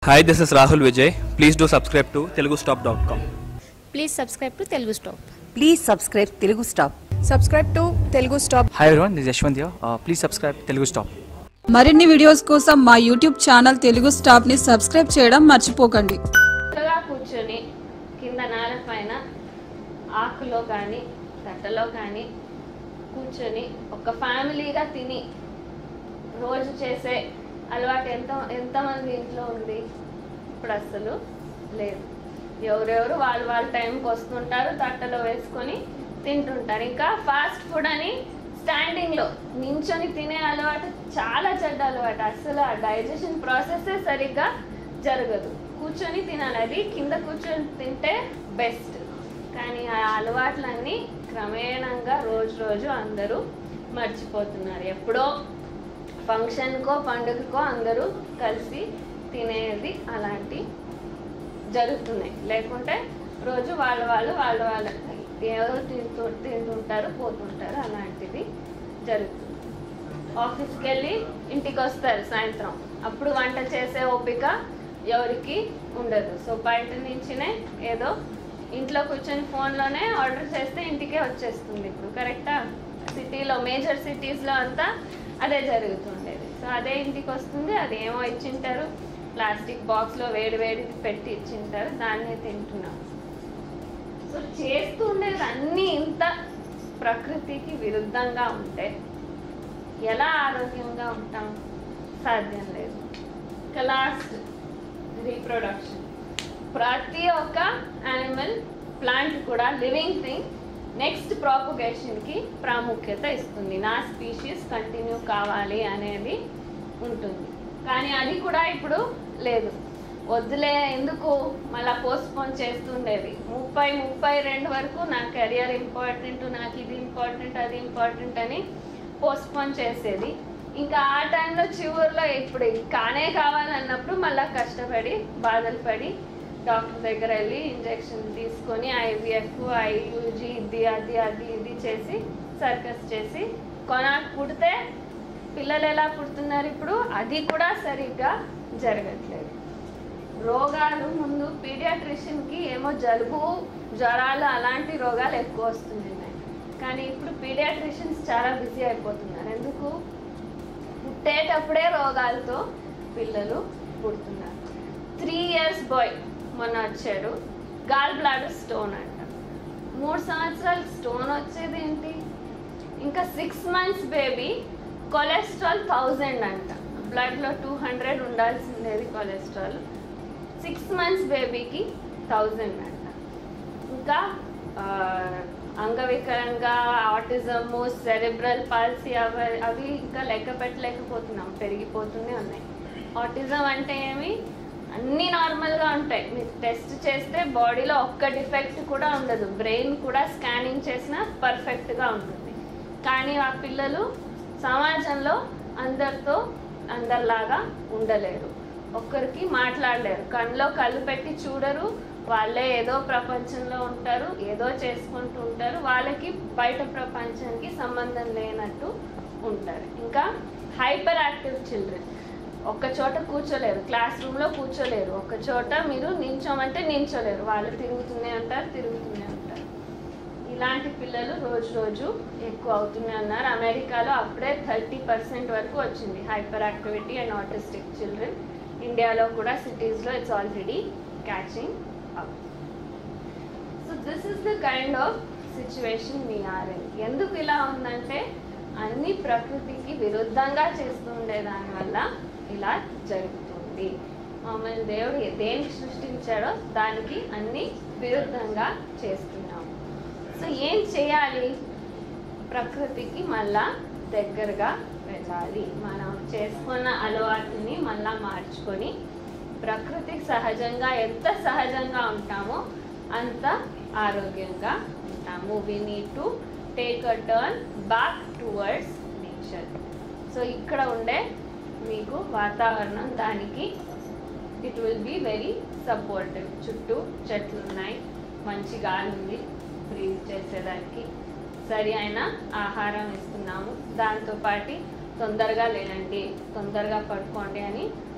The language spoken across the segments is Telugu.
Hi, this is Rahul Vijay. Please do subscribe to telugustop.com. Please subscribe to Telugu stop please subscribe Telugu stop subscribe to Telugu stop hi everyone this Yashwant here. Uh, please subscribe Telugu stop మరిన్ని వీడియోస్ కోసం మా యూట్యూబ్ ఛానల్ తెలుగు స్టాప్ని సబ్స్క్రైబ్ చేయడం మర్చిపోకండి చక్కగా కూర్చొని కింద నేల పైన ఆకులో కానీ తట్టలో కానీ కూర్చొని ఒక ఫ్యామిలీగా తిని రోజు చేసే అలవాటు ఎంత ఎంతమంది ఇంట్లో ఉంది ఇప్పుడు అసలు లేదు ఎవరెవరు వాళ్ళు వాళ్ళ టైంకి వస్తుంటారు తట్టలో వేసుకొని తింటుంటారు ఇంకా ఫాస్ట్ ఫుడ్ అని స్టాండింగ్లో నించొని తినే అలవాటు చాలా చెడ్డ అలవాటు అసలు ఆ డైజెషన్ ప్రాసెస్సే సరిగ్గా జరగదు కూర్చొని తినాలి అది కింద కూర్చొని తింటే బెస్ట్ కానీ ఆ అలవాట్లన్నీ క్రమేణంగా రోజు రోజు అందరూ మర్చిపోతున్నారు ఎప్పుడో ఫంక్షన్కో పండుగకో అందరూ కలిసి తినేది అలాంటి జరుగుతున్నాయి లేకుంటే రోజు వాళ్ళ వాళ్ళు వాళ్ళ వాళ్ళ ఏదో తింటూ తింటుంటారు పోతుంటారు అలాంటిది జరుగుతుంది ఆఫీస్కి వెళ్ళి ఇంటికి వస్తారు సాయంత్రం అప్పుడు వంట చేసే ఓపిక ఎవరికి ఉండదు సో బయట నుంచినే ఏదో ఇంట్లో కూర్చొని ఫోన్లోనే ఆర్డర్ చేస్తే ఇంటికే వచ్చేస్తుంది ఇప్పుడు కరెక్టా సిటీలో మేజర్ సిటీస్లో అంతా అదే జరుగుతుండేది సో అదే ఇంటికి వస్తుంది అది ఏమో ఇచ్చింటారు ప్లాస్టిక్ బాక్స్లో వేడి వేడిది పెట్టి ఇచ్చింటారు దాన్నే తింటున్నాం సో చేస్తూ ఉండేది అన్నీ ఇంత ప్రకృతికి విరుద్ధంగా ఉంటే ఎలా ఆరోగ్యంగా ఉంటాం సాధ్యం లేదు ఇక లాస్ట్ రీప్రొడక్షన్ ప్రతి ఒక్క యానిమల్ ప్లాంట్ కూడా లివింగ్ థింగ్ నెక్స్ట్ ప్రాపగేషన్కి ప్రాముఖ్యత ఇస్తుంది నా స్పీషీస్ కంటిన్యూ కావాలి అనేది ఉంటుంది కానీ అది కూడా ఇప్పుడు లేదు వద్దులే ఎందుకు మళ్ళీ పోస్ట్పోన్ చేస్తుండేది ముప్పై ముప్పై రెండు వరకు నా కెరియర్ ఇంపార్టెంట్ నాకు ఇది ఇంపార్టెంట్ అది ఇంపార్టెంట్ అని పోస్ట్పోన్ చేసేది ఇంకా ఆ టైంలో చివరిలో ఇప్పుడు ఇది కానే కావాలన్నప్పుడు మళ్ళీ కష్టపడి బాధలు పడి డాక్టర్ దగ్గర వెళ్ళి ఇంజెక్షన్ తీసుకొని ఐవీఎఫ్ ఐయూజీ ఇది అది అది ఇది చేసి సర్కస్ చేసి కొనాకు పుడితే పిల్లలు ఎలా పుడుతున్నారు ఇప్పుడు అది కూడా సరిగ్గా జరగట్లేదు రోగాలు ముందు పీడియాట్రిషియన్కి ఏమో జలుబు జ్వరాలు అలాంటి రోగాలు ఎక్కువ వస్తున్నాయి కానీ ఇప్పుడు పీడియాట్రిషియన్స్ చాలా బిజీ అయిపోతున్నారు ఎందుకు పుట్టేటప్పుడే రోగాలతో పిల్లలు పుడుతున్నారు త్రీ ఇయర్స్ బాయ్ మొన్న వచ్చాడు గాల్ బ్లాడర్ స్టోన్ అంట మూడు సంవత్సరాలు స్టోన్ వచ్చేది ఏంటి ఇంకా six months baby cholesterol thousand అంట బ్లడ్లో టూ హండ్రెడ్ ఉండాల్సిందేది కొలెస్ట్రాల్ సిక్స్ మంత్స్ బేబీకి థౌజండ్ అంట ఇంకా ఆ, అంగవికలంగా ఆటిజము సెరెబ్రల్ పాలసీ అవి అవి ఇంకా లెక్క పెట్టలేకపోతున్నాం పెరిగిపోతూనే ఉన్నాయి ఆటిజం అంటే ఏమి అన్నీ నార్మల్గా ఉంటాయి మీరు టెస్ట్ చేస్తే బాడీలో ఒక్క డిఫెక్ట్ కూడా ఉండదు బ్రెయిన్ కూడా స్కానింగ్ చేసినా పర్ఫెక్ట్గా ఉంటుంది కానీ ఆ పిల్లలు సమాజంలో అందరితో అందరిలాగా ఉండలేరు ఒక్కరికి మాట్లాడలేరు కళ్ళలో కళ్ళు పెట్టి చూడరు వాళ్ళే ఏదో ప్రపంచంలో ఉంటారు ఏదో చేసుకుంటూ ఉంటారు వాళ్ళకి బయట ప్రపంచానికి సంబంధం లేనట్టు ఉంటారు ఇంకా హైపర్ యాక్టివ్ చిల్డ్రన్ ఒక్క చోట కూర్చోలేరు క్లాస్ రూమ్లో కూర్చోలేరు ఒక్క చోట మీరు నించోమంటే నించోలేరు వాళ్ళు తిరుగుతూనే ఉంటారు తిరుగుతూనే ఉంటారు ఇలాంటి పిల్లలు రోజు రోజు ఎక్కువ అవుతూనే ఉన్నారు అమెరికాలో అప్పుడే థర్టీ పర్సెంట్ వరకు వచ్చింది hyper activity and autistic children ఇండియాలో కూడా సిటీస్లో it's already catching up so this is the kind of situation we are in ఎందుకు ఇలా ఉందంటే అన్ని ప్రకృతికి విరుద్ధంగా చేస్తుండే దానివల్ల ఇలా జరుగుతుంది మమ్మల్ని దేవుడు దేనికి సృష్టించాడో దానికి అన్ని విరుద్ధంగా చేస్తున్నాము సో ఏం చేయాలి ప్రకృతికి మళ్ళా దగ్గరగా వెళ్ళాలి మనం చేసుకున్న అలవాటుని మళ్ళా మార్చుకొని ప్రకృతికి సహజంగా ఎంత సహజంగా ఉంటామో అంత ఆరోగ్యంగా ఉంటాము we need to take a turn back towards nature so ఇక్కడ ఉండే మీకు వాతావరణం దానికి it will be very supportive చుట్టూ చెట్లు ఉన్నాయి మంచి గాలి ఉంది బ్రీత్ చేసేదానికి సరి అయిన ఆహారం ఇస్తున్నాము దాంతోపాటు తొందరగా లేనండి తొందరగా పడుకోండి అని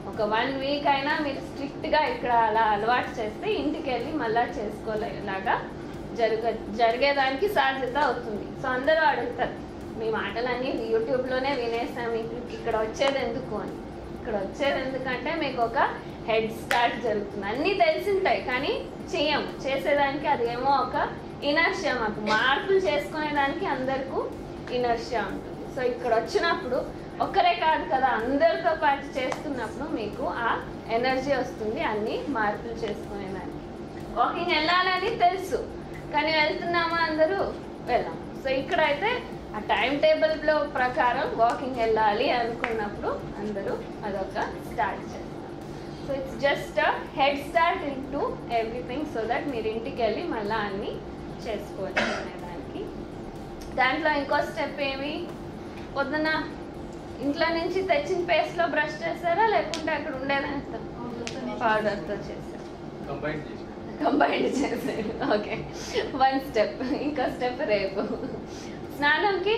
ఒక వన్ వీక్ అయినా మీరు స్ట్రిక్ట్గా ఇక్కడ అలా అలవాటు చేస్తే ఇంటికి వెళ్ళి మళ్ళీ చేసుకోలేలాగా జరుగ జరిగేదానికి సాధ్యత అవుతుంది సో అందరూ అడుగుతారు మీ మాటలన్నీ యూట్యూబ్లోనే వినేసాం మీకు ఇక్కడ వచ్చేది ఎందుకు అని ఇక్కడ వచ్చేది ఎందుకంటే మీకు ఒక హెడ్ స్టార్ట్ జరుగుతుంది అన్నీ తెలిసింటాయి కానీ చెయ్యము చేసేదానికి అదేమో ఒక ఇనర్షియా మాకు మార్పులు చేసుకునేదానికి అందరికీ ఇనర్షియా ఉంటుంది సో ఇక్కడ వచ్చినప్పుడు ఒక్కరే కాదు కదా అందరితో పాటు చేస్తున్నప్పుడు మీకు ఆ ఎనర్జీ వస్తుంది అన్ని మార్పులు చేసుకునేదానికి వాకింగ్ వెళ్ళాలని తెలుసు కానీ వెళ్తున్నామా అందరూ వెళ్ళాం సో ఇక్కడైతే ఆ టైం టేబుల్లో ప్రకారం వాకింగ్ వెళ్ళాలి అనుకున్నప్పుడు అందరూ అదొక స్టార్ట్ చేస్తారు so it's just head start in to everything so that మీరు ఇంటికి వెళ్ళి మళ్ళీ అన్నీ చేసుకోవచ్చు అనేదానికి దాంట్లో ఇంకో స్టెప్ ఏమి పొద్దున ఇంట్లో నుంచి తెచ్చిన పేస్ట్లో బ్రష్ చేస్తారా లేకుంటే అక్కడ ఉండేదంతా పౌడర్తో చేస్తారా కంబైండ్ చేసారు ఓకే వన్ స్టెప్ ఇంకో స్టెప్ రేపు స్నానంకి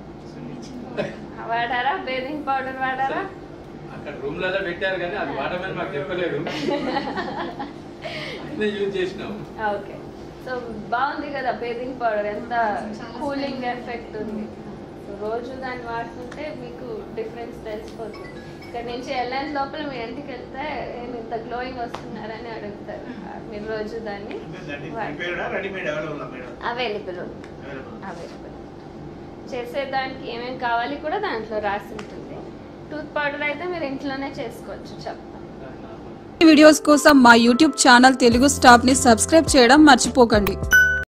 వాడారా బేదింగ్ పౌడర్ వాడారా అక్కడ రూమ్ లలో పెట్టారు కానీ అది వాడమని మాకు చెప్పలేదు అయినా యూజ్ చేసినాం ఓకే సో బాగుంది కదా బేదింగ్ పౌడర్ ఎంత కూలింగ్ ఎఫెక్ట్ ఉంది సో రోజు దాన్ని వాడుతుంటే మీకు డిఫరెన్స్ తెలిసిపోతుంది ఇక్కడ నుంచి వెళ్ళేంత లోపల మీ ఇంటికి వెళ్తే "ఏం ఇంత గ్లోయింగ్ వస్తున్నారని అడుగుతారు మీరు రోజు దాన్ని readymade available madam available available చేసేదానికి ఏమేమి కావాలి కూడా దాంట్లో రాసి ఉంటుంది టూత్ పౌడర్ అయితే మీరు ఇంట్లోనే చేసుకోవచ్చు చెప్తాను ఈ వీడియోస్ కోసం మా యూట్యూబ్ ఛానల్ తెలుగు స్టాప్ ని సబ్స్క్రైబ్ చేయడం మర్చిపోకండి